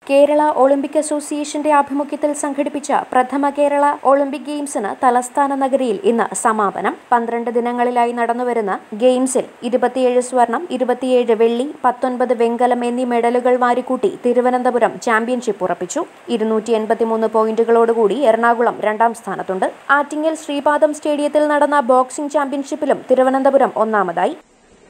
Kerala Olympic അസോസിയേഷന്റെ ആഭിമുഖ്യത്തിൽ സംഘടിപ്പിച്ച പ്രഥമ കേരള ഒളിമ്പിക് ഗെയിംസിന് തലസ്ഥാന നഗരിയിൽ ഇന്ന് സമാപനം പന്ത്രണ്ട് ദിനങ്ങളിലായി നടന്നുവരുന്ന ഗെയിംസിൽ ഇരുപത്തിയേഴ് സ്വർണം ഇരുപത്തിയേഴ് വെള്ളി പത്തൊൻപത് വെങ്കലം എന്നീ മെഡലുകൾ വാരിക്കൂട്ടി തിരുവനന്തപുരം ചാമ്പ്യൻഷിപ്പ് ഉറപ്പിച്ചു ഇരുന്നൂറ്റി എൺപത്തിമൂന്ന് പോയിന്റുകളോടുകൂടി എറണാകുളം രണ്ടാം സ്ഥാനത്തുണ്ട് ആറ്റിങ്ങൽ ശ്രീപാദം സ്റ്റേഡിയത്തിൽ നടന്ന ബോക്സിംഗ് ചാമ്പ്യൻഷിപ്പിലും തിരുവനന്തപുരം ഒന്നാമതായി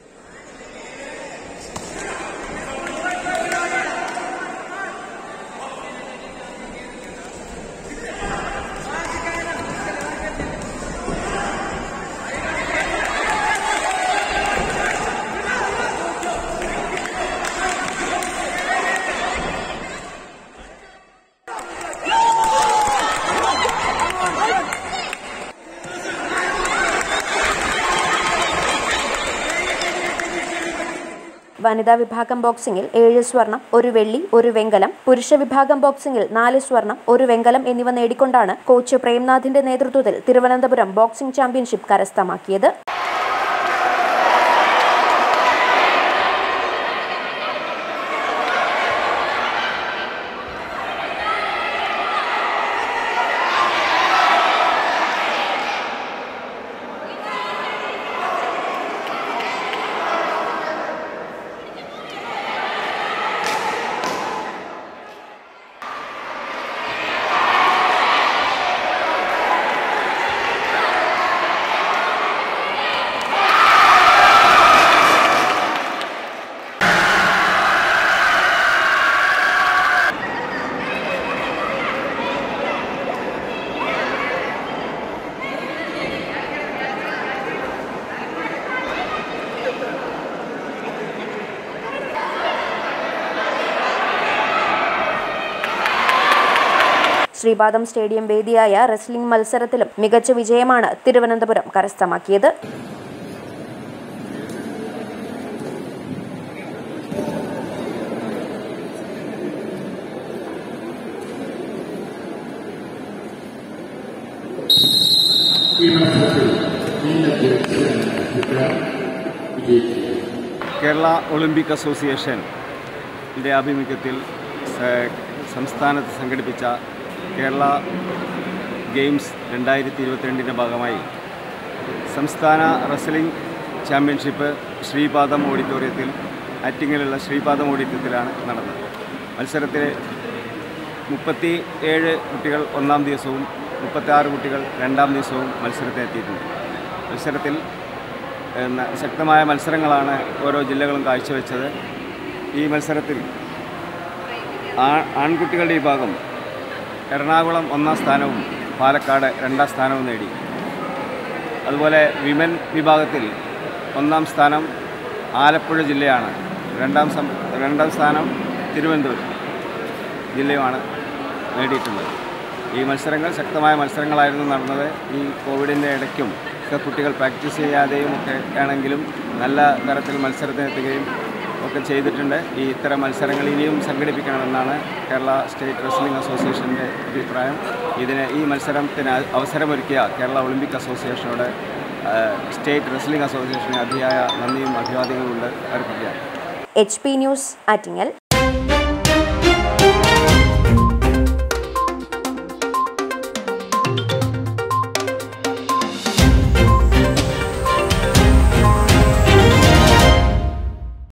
വനിതാ വിഭാഗം ബോക്സിംഗിൽ ഏഴ് സ്വർണം ഒരു വെള്ളി ഒരു വെങ്കലം പുരുഷ വിഭാഗം ബോക്സിംഗിൽ നാല് സ്വർണം ഒരു വെങ്കലം എന്നിവ നേടിക്കൊണ്ടാണ് കോച്ച് പ്രേംനാഥിന്റെ നേതൃത്വത്തിൽ തിരുവനന്തപുരം ബോക്സിംഗ് ചാമ്പ്യൻഷിപ്പ് കരസ്ഥമാക്കിയത് ശ്രീപാദം സ്റ്റേഡിയം വേദിയായ റെസ്ലിംഗ് മത്സരത്തിലും മികച്ച വിജയമാണ് തിരുവനന്തപുരം കരസ്ഥമാക്കിയത് ഈ മത്സരത്തിൽ നീണ്ട വിജയിച്ചു കേരള ഒളിമ്പിക് അസോസിയേഷൻ്റെ ആഭിമുഖ്യത്തിൽ സ- സംസ്ഥാനത്ത് സംഘടിപ്പിച്ച കേരള ഗെയിംസ് രണ്ടായിരത്തി ഇരുപത്തിരണ്ടിൻ്റെ ഭാഗമായി സംസ്ഥാന റെസ്ലിംഗ് ചാമ്പ്യൻഷിപ്പ് ശ്രീപാദം ഓഡിറ്റോറിയത്തിൽ ആറ്റിങ്ങലുള്ള ശ്രീപാദം ഓഡിറ്റോറിയത്തിലാണ് നടന്നത് മത്സരത്തിൽ മുപ്പത്തി ഏഴ് കുട്ടികൾ ഒന്നാം ദിവസവും മുപ്പത്തിയാറ് കുട്ടികൾ രണ്ടാം ദിവസവും മത്സരത്തിനെത്തിയിട്ടുണ്ട് മത്സരത്തിൽ ഏഹ്, ന- ശക്തമായ മത്സരങ്ങളാണ് ഓരോ ജില്ലകളും കാഴ്ചവെച്ചത് ഈ മത്സരത്തിൽ ആ- ആൺകുട്ടികളുടെ വിഭാഗം എറണാകുളം ഒന്നാം സ്ഥാനവും പാലക്കാട് രണ്ടാം സ്ഥാനവും നേടി അതുപോലെ വിമൻ വിഭാഗത്തിൽ ഒന്നാം സ്ഥാനം ആലപ്പുഴ ജില്ലയാണ് രണ്ടാം സം രണ്ടാം സ്ഥാനം തിരുവനന്തപുരം ജില്ലയുമാണ് നേടിയിട്ടുള്ളത് ഈ മത്സരങ്ങൾ ശക്തമായ മത്സരങ്ങളായിരുന്നു നടന്നത് ഈ കോവിഡിൻ്റെ ഇടയ്ക്കും ഒക്കെ കുട്ടികൾ പ്രാക്ടീസ് ചെയ്യാതെയും ഒക്കെ ആണെങ്കിലും നല്ല തരത്തിൽ മത്സരത്തിനെത്തുകയും ഒക്കെ ചെയ്തിട്ടുണ്ട് ഈ ഇത്തരം മത്സരങ്ങൾ ഇനിയും സംഘടിപ്പിക്കണമെന്നാണ് കേരള സ്റ്റേറ്റ് റെസ്ലിംഗ് അസോസിയേഷൻ്റെ അഭിപ്രായം ഇതിന് ഈ മത്സരത്തിന് അവസരമൊരുക്കിയ കേരള ഒളിമ്പിക് അസോസിയേഷനോട് ആ, സ്റ്റേറ്റ് റെസ്ലിംഗ് അസോസിയേഷന് അതിയായ നന്ദിയും അഭിവാദ്യങ്ങളും ഉണ്ട് അർപ്പിക്കുകയാണ് എച്ച് പി ന്യൂസ് ആറ്റിങ്ങൽ